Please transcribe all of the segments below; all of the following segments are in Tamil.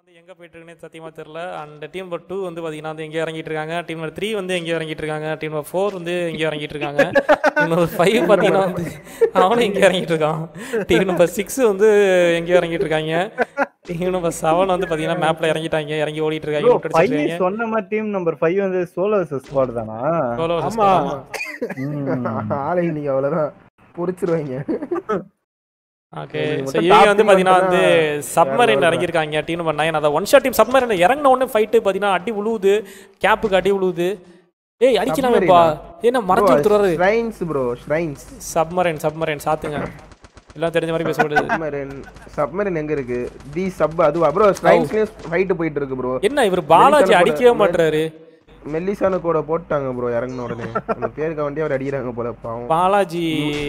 வந்து எங்கே போயிட்டு இருக்குன்னே சத்தியமாக தெரில அண்ட் டீம் நம்பர் டூ வந்து பார்த்தீங்கன்னா வந்து எங்கேயோ இறங்கிட்டு இருக்காங்க டீம் நம்பர் த்ரீ வந்து எங்கேயோ இறங்கிட்டு இருக்காங்க டீம் நம்பர் ஃபோர் வந்து எங்கேயோ இறங்கிட்டு இருக்காங்க டீம் நம்பர் ஃபைவ் பார்த்தீங்கன்னா வந்து அவனும் எங்கேயோ இறங்கிட்டு இருக்கான் டீம் நம்பர் சிக்ஸ் வந்து எங்கேயோ இறங்கிட்டு இருக்காங்க டீம் நம்பர் செவன் வந்து பார்த்தீங்கன்னா மேப்பில் இறங்கிட்டாங்க இறங்கி ஓடிட்டு இருக்காங்க ப்ரோ விட்டு அடிச்சிட்டு ஃபைவ் இருக்காங்க சொன்ன மாதிரி டீம் நம்பர் ஃபைவ் வந்து சோலோ ஸ்குவாட் தானா Solo versus ஆமா squad. ம். ஆளை இன்னைக்கு அவ்வளவுதான் பொறிச்சிருவாங்க ஓகே இவங்க ஸோ மட்டும் இவங்க top வந்து team பார்த்தீங்கன்னா வந்து மட்டும்தான் சப்மரின் வேற இறங்கியிருக்காங்க டீம் நம்பர் நைன் அதை ஒன் ஷாட் டீம் சப்மரின் இறங்கின உடனே ஃபைட்டு பார்த்தீங்கன்னா அடி உழுவுது கேப்புக்கு அடி உழுவுது ஏய் அடிக்கலாமேப்பா என்ன மறைச்சு கொடுத்துருவாரு shrines bro shrines submarine submarine சாத்துங்க எல்லாம் தெரிஞ்ச மாதிரி பேசக்கூடாது சப்மரின் சப்மரின் எங்க இருக்கு தி சப் அதுவா ப்ரோ ஷ்ரைன்ஸ்லயும் ஃபைட் போயிட்டு இருக்கு ப்ரோ என்ன இவர் பாலாஜி மெலிசான அடிக்கவே கூட- மாட்டாரு மெல்லிசான கூட போட்டாங்க ப்ரோ இறங்கின உடனே அந்த பேருக்கு வண்டி அவர் அடிக்கிறாங்க போல பாவம் பாலாஜி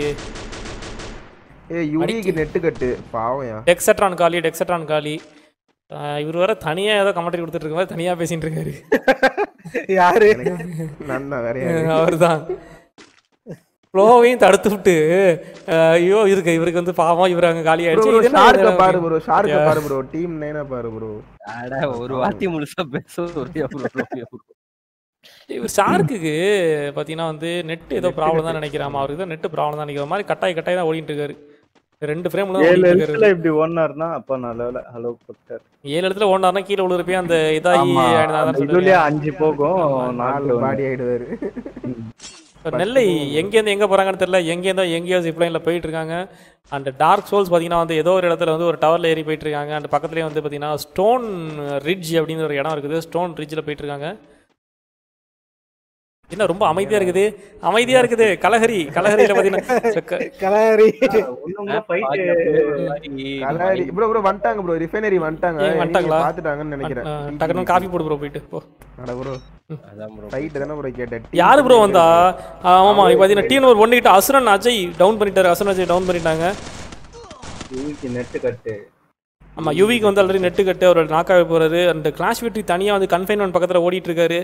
ஏ யுடிக்கு நெட்டு கட்டு பாவம்யா டெக்ஸட்ரான் காலி டெக்ஸட்ரான் காலி ஆஹ் இவர் வேற தனியா ஏதோ கமெண்ட்ரி கொடுத்துட்டு இருக்க மாதிரி தனியா பேசிட்டு இருக்காரு யாரு நான் தான் வேற யாரு? அவர்தான் ஃப்ளோவையும் தடுத்து விட்டு ஆஹ் ஐயோ இருக்கு இவருக்கு வந்து பாவம் இவர் அங்க காலி Bro, ஆயிடுச்சு bro, இது என்ன ஷார்க்க இது? பாரு ப்ரோ ஷார்க்க பாரு ப்ரோ டீம் நைனா பாரு ப்ரோ அட ஒரு வார்த்தை முழுசா பேச ஒரே bro, bro, bro. இவர் ஷார்க்குக்கு பார்த்தீங்கன்னா வந்து நெட் ஏதோ ப்ராப்ளம் தான் நினைக்கிறாமா அவருக்கு தான் நெட் ப்ராப்ளம் தான் நினைக்கிற மாதிரி கட்டாய் கட்டாய் தான் ஓடிட்டு இருக்காரு ரெண்டு ஃப்ரேம்ல தான் ஏழு ஓடிட்டு இருக்காரு எழுத்துல இப்படி ஒன்னாருன்னா அப்ப நல்ல வேலை ஹலோ பக்தர் ஏழு இடத்துல ஓடினாருன்னா கீழே விழுறப்பே அந்த இதாகி ஆமா அதான் அந்த சொல்றாரு. இதுலயே அஞ்சு போகும் நாலு நாலு பாடி ஆயிடுவாரு இப்ப நெல்லை எங்கேருந்து எங்கே போகிறாங்கன்னு தெரியல எங்கேருந்தோ எங்கேயோ ஜிப்லைனில் போயிட்டு இருக்காங்க அண்ட் டார்க் சோல்ஸ் பார்த்தீங்கன்னா வந்து ஏதோ ஒரு இடத்துல வந்து ஒரு டவரில் ஏறி போயிட்டு இருக்காங்க அண்ட் பக்கத்துலேயே வந்து பார்த்தீங்கன்னா ஸ்டோன் ரிட்ஜ் அப்படின்னு ஒரு இடம் இருக்குது ஸ்டோன் ரிட்ஜில் போயிட்டு இருக்காங்க என்ன ரொம்ப அமைதியா இருக்குது அமைதியா இருக்குது கலஹரி கலஹரியில பார்த்தீங்கன்னா கலாரி பாதி அப்படியே ஒரு மாதிரி கலாரி ப்ரோ ப்ரோ வந்துட்டாங்க ப்ரோ ரிஃபைனரி வந்துட்டாங்க ஏய், வந்துட்டாங்களா? நீங்க பாத்துட்டாங்கன்னு நினைக்கிறேன் டக்குனு காஃபி போடு ப்ரோ போயிட்டு போ அட ப்ரோ அதான் bro. ஃபைட் தானே ப்ரோ கேட்டேன் யாரு ப்ரோ வந்தா ஆமாமா இப்போ பார்த்தீங்கன்னா டீம் ஒரு ஒன் கிட்ட அசுரன் அஜய் டவுன் பண்ணிட்டாரு அசுரன் அஜய் டவுன் பண்ணிட்டாங்க நெட்டு கட்டு ஆமா யுவிக்கு வந்து ஆல்ரெடி நெட்டு கட்டு அவர் நாக்காக போறாரு அந்த கிளாஷ் வெற்றி தனியா வந்து கன்ஃபைன்மெண்ட் பக்கத்துல ஓடிட்டு இருக்காரு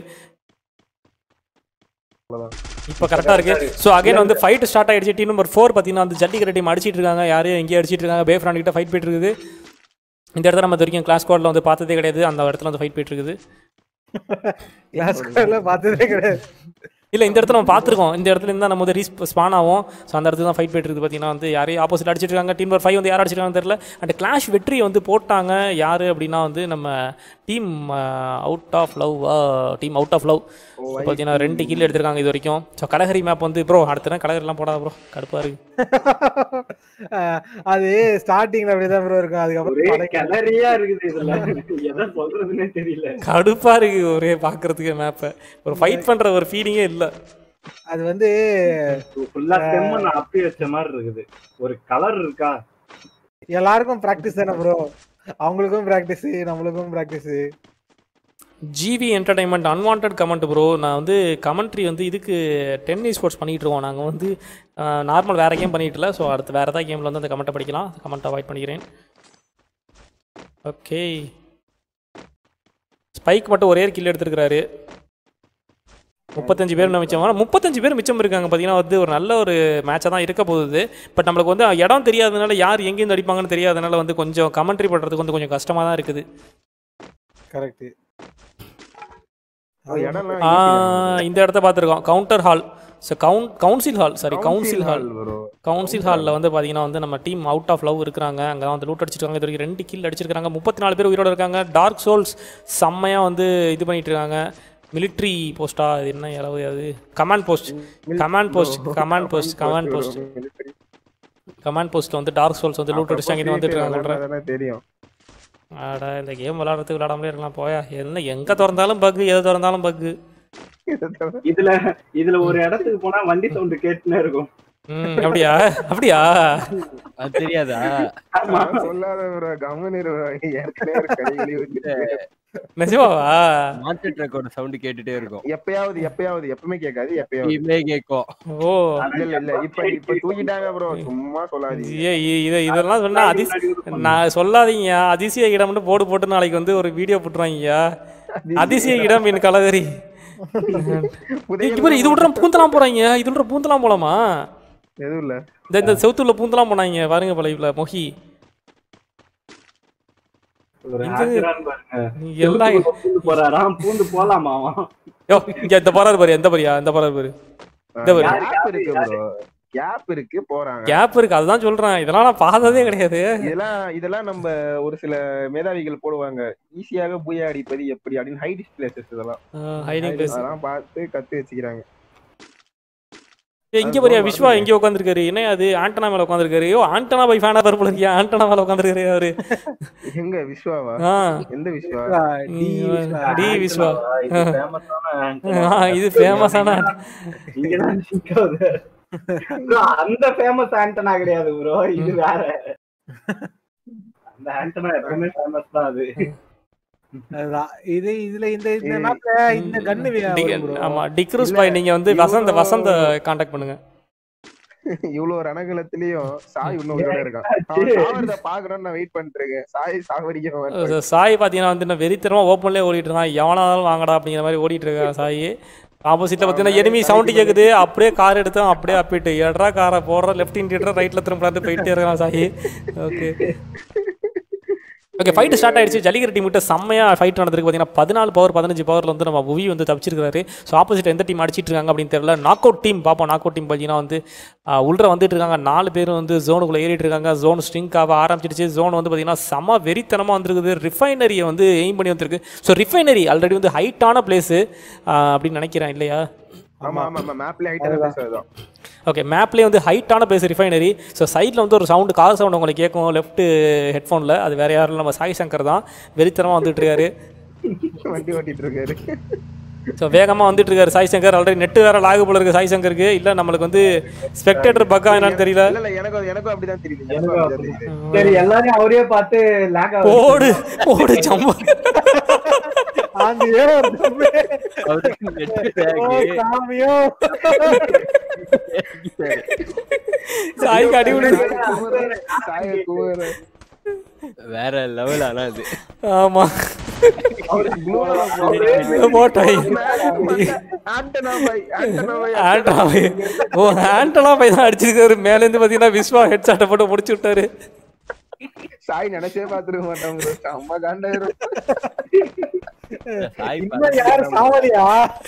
இப்போ கரெக்டாக இருக்கு ஸோ அகைன் வந்து ஃபைட் ஸ்டார்ட் ஆயிடுச்சு டீம் நம்பர் ஃபோர் பார்த்தீங்கன்னா வந்து ஜல்லிக்கட்டு டீம் அடிச்சிட்டு இருக்காங்க யாரையும் எங்கேயும் அடிச்சிட்டு இருக்காங்க பே ஃப்ராண்ட் கிட்ட ஃபைட் போயிட்டு இருக்குது இந்த இடத்துல நம்ம இது வரைக்கும் கிளாஸ் கோட்ல வந்து பார்த்ததே கிடையாது அந்த இடத்துல வந்து ஃபைட் போயிட்டு இருக்குது கிளாஸ் பார்த்ததே கிடையாது இல்லை இந்த இடத்துல நம்ம பார்த்துருக்கோம் இந்த இடத்துல இருந்தால் நம்ம வந்து ரீஸ் ஸ்பான் ஆகும் ஸோ அந்த இடத்துல தான் ஃபைட் போயிட்டு இருக்குது பார்த்தீங்கன்னா வந்து யாரையும் ஆப்போசிட் அடிச்சிட்டு இருக்காங்க டீம் நம்பர் ஃபைவ் வந்து யார் அடிச்சிருக்காங்கன்னு தெரியல அண்ட் கிளாஷ் வெற்றி வந்து போட்டாங்க யார் அப்படின்னா வந்து நம்ம team out of love team out of love பார்த்தீங்கன்னா ரெண்டு கீழ் எடுத்திருக்காங்க இது வரைக்கும் ஸோ கடகரி மேப் வந்து ப்ரோ அடுத்த நாள் கடகரிலாம் போடாத ப்ரோ கடுப்பாக இருக்கு அஹ் அது ஸ்டார்டிங்ல அப்படிதான் ப்ரோ இருக்கும் அதுக்கப்புறம் பழகி- கிளறியா இருக்குது இதுல எதை சொல்றதுன்னே தெரியல கடுப்பாக இருக்கு ஒரே பார்க்கறதுக்கு மேப்பை ஒரு ஃபைட் பண்ணுற ஒரு ஃபீலிங்கே இல்லை அது வந்து ஃபுல்லா செம்ம நான் அப்பி வச்ச மாதிரி இருக்குது ஒரு கலர் இருக்கா எல்லாருக்கும் பிராக்டிஸ் தானே ப்ரோ அவங்களுக்கும் பிராக்டிஸ் நம்மளுக்கும் practice GV entertainment unwanted comment bro நான் வந்து கமெண்ட்ரி வந்து இதுக்கு டென்னிஸ் ஸ்போர்ட்ஸ் பண்ணிட்டு இருக்கோம் நாங்கள் வந்து நார்மல் வேற கேம் பண்ணிட்டு இல்லை ஸோ அடுத்து வேறு ஏதாவது கேமில் வந்து அந்த கமெண்ட்டை படிக்கலாம் கமெண்ட் அவாய்ட் பண்ணிக்கிறேன் ஓகே ஸ்பைக் மட்டும் ஒரே கில் எடுத்துருக்கிறாரு முப்பத்தஞ்சு பேர் மிச்சம் ஆனால் முப்பத்தஞ்சு பேர் மிச்சம் இருக்காங்க பார்த்தீங்கன்னா வந்து ஒரு நல்ல ஒரு மேட்சாக தான் இருக்க போகுது பட் நம்மளுக்கு வந்து இடம் தெரியாதனால யார் எங்கேருந்து அடிப்பாங்கன்னு தெரியாதனால வந்து கொஞ்சம் கமெண்ட்ரி பண்ணுறதுக்கு வந்து கொஞ்சம் கஷ்டமாக தான் இருக்குது கரெக்ட் இடம்லாம் ஆ, இந்த இடத்த பார்த்துருக்கோம் கவுண்டர் ஹால் ஸோ கவுன் council hall sorry council hall bro கவுன்சில் ஹாலில் வந்து பார்த்தீங்கன்னா வந்து நம்ம டீம் அவுட் ஆஃப் லவ் இருக்கிறாங்க அங்கே தான் வந்து லூட் அடிச்சிருக்காங்க இது வரைக்கும் ரெண்டு கில் அடிச்சிருக்காங்க முப்பத்தி நாலு பேர் உயிரோட இருக்காங்க டார்க் சோல்ஸ் செம்மையாக வந்து இது பண்ணிட்டு இருக்காங்க மிலிட்ரி போஸ்டா இது என்ன அளவு அது command post command post command post command post command போஸ்ட்டில் வந்து டார்க் சோல்ஸ் வந்து லூட் அடிச்சாங்க இது வந்துட்டு இருக்காங்க சொல்கிறேன் அதெல்லாம் தெரியும் ஆடா இந்த கேம் விளாட்றதுக்கு விளாடாமலே இருக்கலாம் போயா என்ன எங்கே திறந்தாலும் பக்கு எது திறந்தாலும் பக்கு இதுல இதுல ஒரு இடத்துக்கு போனா வண்டி சவுண்ட் கேட்டுனே இருக்கும் ம் அப்படியா அப்படியா அது தெரியாதா ஆமா சொல்லாத ப்ரோ கம்மன் ஏற்கனவே ஒரு கடைகளி வந்து நிஜமாவா மாட்டு ட்ரக்கோட சவுண்ட் கேட்டுட்டே இருக்கும் எப்பயாவது எப்பயாவது எப்பவுமே கேட்காது எப்பயாவது இப்பவே கேட்கும் ஓ இல்ல இல்ல இல்ல இப்ப இப்ப தூக்கிட்டாங்க ப்ரோ சும்மா சொல்லாதீங்க ஏ இ- இது இதெல்லாம் சொன்னா அதிஸ் நான் சொல்லாதீங்க அதிசய இடம்னு போடு போட்டு நாளைக்கு வந்து ஒரு வீடியோ போட்டுருவாங்கய்யா அதிசய இடம் என் கலகரி இப்போ இது விட்ற பூந்தலாம் போறாங்க இது விட்ற பூந்தலாம் போலாமா எதுவும் இல்ல இந்த இந்த செவுத்துல பூந்தலாம் போனாங்க பாருங்க பழையில மொஹி ஒரு இங்க- ஆச்சரான்னு பாருங்க நீ எல்லாம் பூந்து போறாராம் பூந்து போலாமா அவன் யோ இங்க இந்த போறாரு பாரு எந்த பாரியா இந்த போறாரு பாரு இந்த பாரு கேப் இருக்கு ப்ரோ கேப் இருக்கு போறாங்க கேப் இருக்கு அதுதான் சொல்றேன் இதெல்லாம் நான் பார்த்ததே கிடையாது இதெல்லாம் இதெல்லாம் நம்ம ஒரு சில மேதாவிகள் போடுவாங்க ஈஸியாக பூயா அடிப்பது எப்படி அப்படின்னு ஹை டிஸ்பிளேசஸ் இதெல்லாம் ஹைடிங் பிளேஸ் அதெல்லாம் பார்த்து கத்து வச்சுக்கிறாங்க இங்க பாரியா விஸ்வா இங்க உட்காந்துருக்காரு என்ன அது ஆண்டனா மேல உட்காந்துருக்காரு யோ ஆண்டனா பை ஃபேனா பர்புல இருக்கியா ஆண்டனா மேல உட்காந்துருக்காரு அவரு எங்க விஸ்வாவா ஆ எந்த விஸ்வா டி விஸ்வா. டி விஸ்வா இது ஃபேமஸான ஆ, இது ஃபேமஸான இங்கதான் சிக்காது Bro, அந்த ஃபேமஸ் ஆண்டனா கிடையாது ப்ரோ இது வேற அந்த ஆண்டனா எப்பவுமே ஃபேமஸ் தான் அது அதுதான். இது இதுல இந்த இந்த mapல இந்த கன்னு ஆமா டிக்ரூஸ் பாய் நீங்க வந்து வசந்த வசந்த காண்டாக்ட் பண்ணுங்க இவ்வளவு ரணகலத்திலயும் சாய் இன்னும் உயிரோட இருக்கான் அவன் சாவறத பாக்கணும்னு நான் வெயிட் பண்ணிட்டு இருக்கேன் சாய் சாவடிக்க மாட்டான். அஹ் சாய் பார்த்தீங்கன்னா வந்து நான் வெறித்தனமா ஓப்பன்லேயே ஓடிட்டு இருக்கான் எவனாலும் வாங்கடா அப்படிங்கிற மாதிரி ஓடிட்டு இருக்கான் சாய் ஆப்போசிட்ல பார்த்தீங்கன்னா எனிமி சவுண்ட் கேக்குது அப்படியே கார் எடுத்தோம் அப்படியே அப்பிட்டு எட்ரா காரை போடுற லெஃப்ட் இன்டியேட்டர் ரைட்ல திரும்ப போயிட்டே இருக்கான் Sai okay okay fight start ஆயிடுச்சு ஜல்லிக்கட்டு டீம் கிட்ட செம்மையா ஃபைட் நடந்திருக்கு பார்த்தீங்கன்னா பதினாலு பவர் பதினஞ்சு பவர்ல வந்து நம்ம புவி வந்து தப்பிச்சிருக்காரு ஸோ ஆப்போசிட் எந்த டீம் அடிச்சிட்டு இருக்காங்க அப்படின்னு தெரியல நாக் அவுட் டீம் பார்ப்போம் நாக் அவுட் டீம் பார்த்தீங்கன்னா வந்து ஆஹ், உள்ள வந்துட்டு இருக்காங்க நாலு பேரும் வந்து ஜோனுக்குள்ள ஏறிட்டு இருக்காங்க ஜோன் ஸ்ட்ரிங்க் ஆக ஆரம்பிச்சிடுச்சு ஜோன் வந்து பார்த்தீங்கன்னா செம வெறித்தனமா வந்திருக்குது ரிஃபைனரியை வந்து எய்ம் பண்ணி வந்திருக்கு ஸோ ரிஃபைனரி ஆல்ரெடி வந்து ஹைட்டான பிளேஸு அப்படின்னு நினைக்கிறேன் இல்லையா ஆமா ஆமா ஆமா மேப்ல ஹைட் பேசுறதுதான் ஓகே மேப்லேயே வந்து ஹைட்டான பிளேஸ் ரிஃபைனரி ஸோ சைடில் வந்து ஒரு சவுண்டு கார் சவுண்ட் உங்களுக்கு கேட்கும் லெஃப்ட் ஹெட்ஃபோனில் அது வேற யாரும் இல்ல, நம்ம சாய் சங்கர் தான் வெறித்தனமாக வந்துட்டு இருக்காரு வண்டி ஓட்டிட்டு இருக்காரு ஸோ வேகமாக வந்துட்டு இருக்காரு சாய் சங்கர் ஆல்ரெடி நெட்டு வேற லாகு போல இருக்கு சாய் சங்கருக்கு இல்லை நம்மளுக்கு வந்து ஸ்பெக்டேட்டர் பக்கா என்னன்னு தெரியல இல்ல இல்ல எனக்கும் எனக்கும் அப்படிதான் தெரியுது எனக்கும் அப்படிதான் தெரியுது சரி எல்லாரையும் அவரே பார்த்து லேக் ஓடு ஓடு சம்பா அந்த ஏதோ ஒரு தம்பி. அவருக்கு net ஓ, lag. சாமியோ. சாய்க்கு அடி விழுது சாய கூவுற வேற லெவல் ஆனா அது ஆமாம் போட்டாய் antenna boy antenna boy antenna boy ஓ ஆண்டனா பை தான் அடிச்சிருக்காரு மேலேருந்து பார்த்தீங்கன்னா விஸ்வா ஹெட் சாட்டை போட்டு முடிச்சு விட்டாரு சாய் நினைச்சே பாத்துருக்க மாட்டான் bro. செம்ம காண்டாயிரும் சாய் இன்னும் யாரும் சாவலியா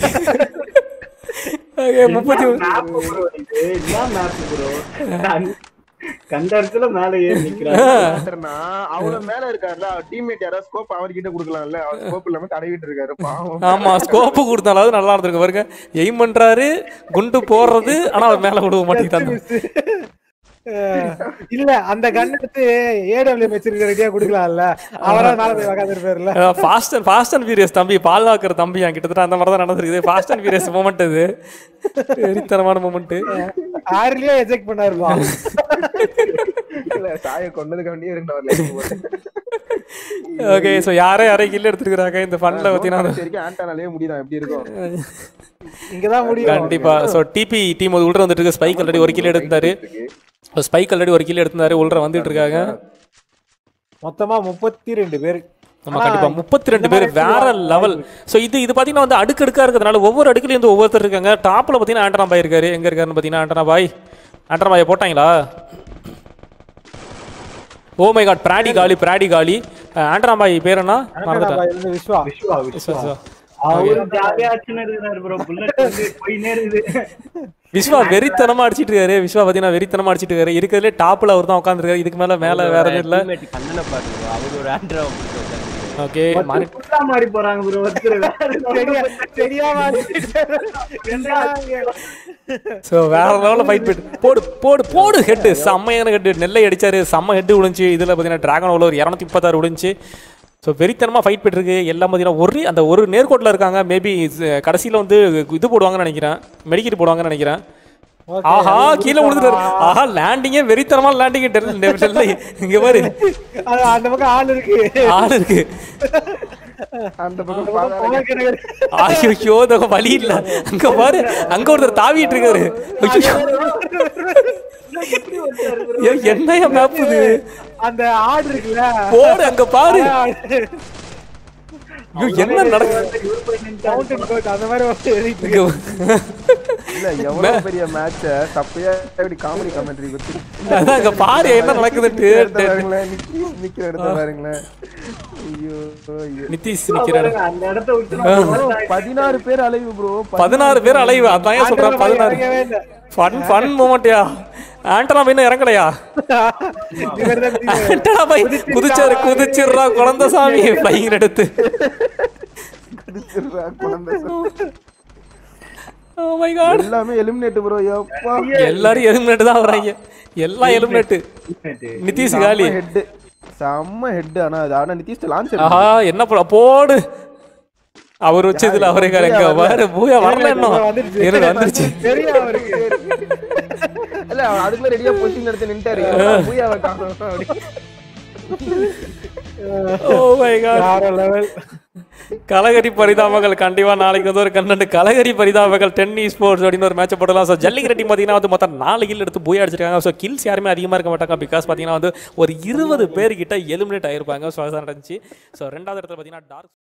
Okay, முப்பத்தி ஒ- மேப் ப்ரோ இது என்ன மேப் ப்ரோ கண்ட இடத்துல மேல ஏறி நிக்கிறாரு பாத்துறனா அவரு மேல இருக்காருல அவர் டீம்மேட் யாராவது ஸ்கோப் அவர்கிட்ட குடுக்கலாம்ல அவர் ஸ்கோப் இல்லாம தடவிட்டு இருக்காரு பாவம் ஆமா ஸ்கோப்பு கொடுத்தாலாவது நல்லா இருந்திருக்கு பாருங்க எய்ம் பண்றாரு குண்டு போடுறது ஆனா அவர் மேல விடுவ மாட்டேங்குது அஹ், இல்ல அந்த கன் எடுத்து ஏடபிள்யூ வச்சிருக்க ரெடியா குடுக்கலாம்ல அவரா மேல போய் உக்காந்துருப்பாருல fast and fast and furious தம்பி பால் வாக்குற தம்பி என் கிட்டத்தட்ட அந்த மாதிரி தான் நடந்திருக்குது ஃபாஸ்ட் அண்ட் ஃபியூரியஸ் மூமெண்ட் இது வெறித்தனமான மூமெண்ட் ஆறுலயே எஜெக்ட் பண்ணாருப்பா இல்ல சாய கொண்டதுக்கு வேண்டியே இருக்கு அவர் லைஃப் போட்டு ஓகே ஸோ யாரோ யாரோ கில் எடுத்துருக்காங்க இந்த ஃபண்ட்ல பார்த்தீங்கன்னா வரைக்கும் ஆண்டானாலே முடியுதான் எப்படி இருக்கும் இங்கதான் முடியும் கண்டிப்பா ஸோ டிபி டீம் உள்ள வந்துட்டு இருக்கு ஸ்பைக் ஆல்ரெடி ஒரு கில் எடுத்தாரு ஸ்பைக் ஆல்ரெடி ஒரு கில் எடுத்தாரு உள்ள வந்துட்டு இருக்காங்க மொத்தமா முப்பத்தி ரெண்டு பேர் ஆமா கண்டிப்பா முப்பத்தி ரெண்டு பேர் வேற லெவல் ஸோ இது இது பாத்தீங்கன்னா வந்து அடுக்கு அடுக்கா இருக்கிறதுனால ஒவ்வொரு அடுக்குலயும் வந்து ஒவ்வொருத்தர் இருக்காங்க டாப்ல பாத்தீங்கன்னா ஆண்டனா பாய் இருக்காரு எங்க இருக்காருன்னு பாத்தீங்கன்னா ஆண்டனா பாய் ஆண்டனா பாயை போட்டாங்களா ஓ மை காட் பிராடி காலி பிராடி காலி அஹ், ஆண்டனா பாய் பேர் என்ன மறந்துட்டேன் இருந்து விஸ்வா விஸ்வா So, விஸ்வா so. அவரு ஜாலியா அடிச்சுன்னு இருக்கிறாரு ப்ரோ புல்லட் வந்து போயினே இருக்குது விஸ்வா வெறித்தனமா அடிச்சிட்டு இருக்காரு விஸ்வா பாத்தீங்கன்னா வெறித்தனமா அடிச்சிட்டு இருக்காரு இருக்கிறதுலே டாப்ல அவர் தான் உட்காந்துருக்காரு இதுக்கு மேல மேல வேற எதுவும் இல்ல teammate கண்ணனை பாருங்க அவர் ஒரு ஆண்ட்ரா ஓகே மாறி புல்லா மாறி போறாங்க ப்ரோ ஒருத்தர் சரியா சரியா மாதிரி ஸோ வேற லெவலில் ஃபைட் போயிட்டு போடு போடு போடு ஹெட்டு செம்மையான ஹெட்டு நெல்லை அடிச்சாரு செம்ம ஹெட்டு விழுந்துச்சு இதில் பார்த்தீங்கன்னா டிராகன் உள்ள ஒரு இரநூத்தி முப்பத்தாறு விழுந்துச்சு ஸோ வெறித்தனமாக ஃபைட் போயிட்டுருக்கு எல்லாம் பார்த்தீங்கன்னா ஒரு அந்த ஒரு நேர்கோட்டில் இருக்காங்க மேபி கடைசியில் வந்து இது போடுவாங்கன்னு நினைக்கிறேன் மெடிக்கெட் போடுவாங்கன்னு நினைக்கிறேன் ஆஹா கீழே விழுந்துட்டாரு ஆஹா லேண்டிங்கே வெறித்தனமா லேண்டிங் டெல்லை இங்க பாரு அது அந்த பக்கம் ஆள் இருக்கு ஆள் இருக்கு அந்த பக்கம் பாதாள ஐயோ இதோ வழி இல்ல அங்க பாரு அங்க ஒருத்தர் தாவிட்டு இருக்காரு ஐயோ ஏய், என்னையா மேப் இது அந்த ஆடு இருக்குல்ல போடு அங்க பாரு ஆடு. ஐயோ என்ன நடக்குது மவுண்டன் கோட் அந்த மாதிரி வந்து ஏறிட்டு இங்க இல்ல எவ்வளவு பெரிய மேட்ச தப்பையா இப்படி காமெடி கமெண்ட்ரி குத்தி அதான் அங்க பாரு என்ன நடக்குதுன்ட்டு எடுத்த பாருங்களேன் நிக்கி- நிக்கிற எடுத்த பாருங்களேன் ஐயோ ஐயோ நிதிஷ் நிக்கிறாரு பாருங்க, அந்த இடத்த விட்டு நம்ம bro, பதினாறு பேர் அலைவு ப்ரோ பதினாறு பேர் அலைவு அதான் ஏன் சொல்றேன் பதினாறு இறங்கவே இல்ல. ஃபன் ஃபன் மூமெண்ட்யா ஆண்டனா பையன் இறங்கலையா இவர்தான் தெரியும். ஆண்டனா பை குதிச்சாரு குதிச்சிடுறா குழந்தை சாமி ஃப்ளைங் எடுத்து குதிச்சிடுறா குழந்தை ஓ மை காட் எல்லாமே எலிமினேட் ப்ரோ எப்பா எல்லாரும் எலிமினேட் தான் வராங்க எல்லாம் எலிமினேட் நிதிஷ் காலி ஹெட் செம்ம ஹெட் ஆனா அது ஆனா நிதிஷ் லான்ச் ஆஹா என்ன போட போடு அவர் வச்சதுல அவரே எங்க பாரு பூயா வரல இன்னும் வந்துருச்சு. இரு, வந்துருச்சு தெரியும் அவருக்கு இல்ல அவன் அதுக்குள்ள ரெடியா பொசிஷன் எடுத்து நின்ட்டாரு பூயாவை காணோம் அப்படி ஓ மை காட் வேற level. கலகரி பரிதாபங்கள் கண்டிப்பா நாளைக்கு வந்து ஒரு கண்டென்ட் கலகரி பரிதாபங்கள் டென்னி ஸ்போர்ட்ஸ் அப்படின்னு ஒரு மேட்ச் போடலாம் ஸோ ஜல்லிக்கட்டு பார்த்தீங்கன்னா வந்து மொத்தம் நாலு கில் எடுத்து போய் அடிச்சிருக்காங்க ஸோ கில்ஸ் யாருமே அதிகமாக இருக்க மாட்டாங்க பிகாஸ் பார்த்தீங்கன்னா வந்து ஒரு இருபது பேர்கிட்ட எலிமினேட் ஆயிருப்பாங்க ஸோ அதான் நடந்துச்சு ஸோ ரெண்டாவது இடத்துல பார்த்தீங்கன்னா டார்க்